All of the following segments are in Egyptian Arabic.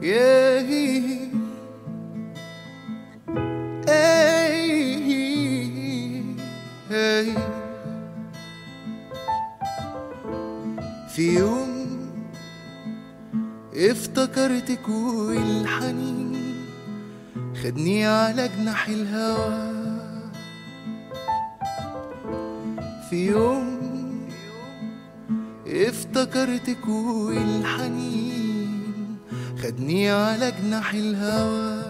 yeah. Hey, hey. في يوم افتكرتك والحنين خدني على جناح الهوى في يوم افتكرتك والحنين خدني على جناح الهوى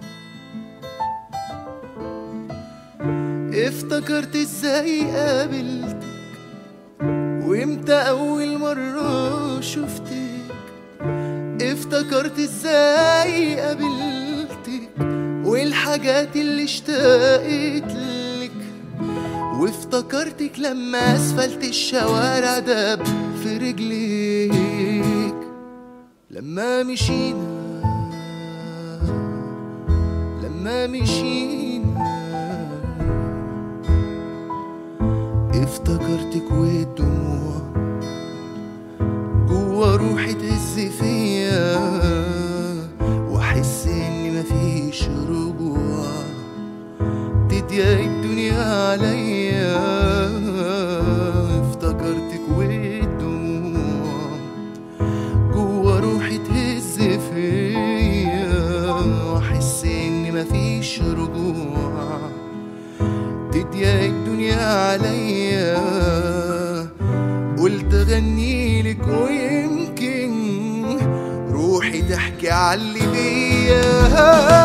افتكرت ازاي قابلتك وامتى اول مرة شفتك افتكرت ازاي قابلتك والحاجات اللي اشتقت لك وافتكرتك لما اسفلت الشوارع دب في رجليك لما مشينا لما مشينا افتكرتك والدموع جوا روحي تهز فيا واحس ان مفيش رجوع تضيق الدنيا عليا افتكرتك والدموع جوا روحي تهز فيا واحس ان مفيش رجوع تضيق الدنيا عليا قلت اغني لك ويمكن روحي تحكي على اللي بيا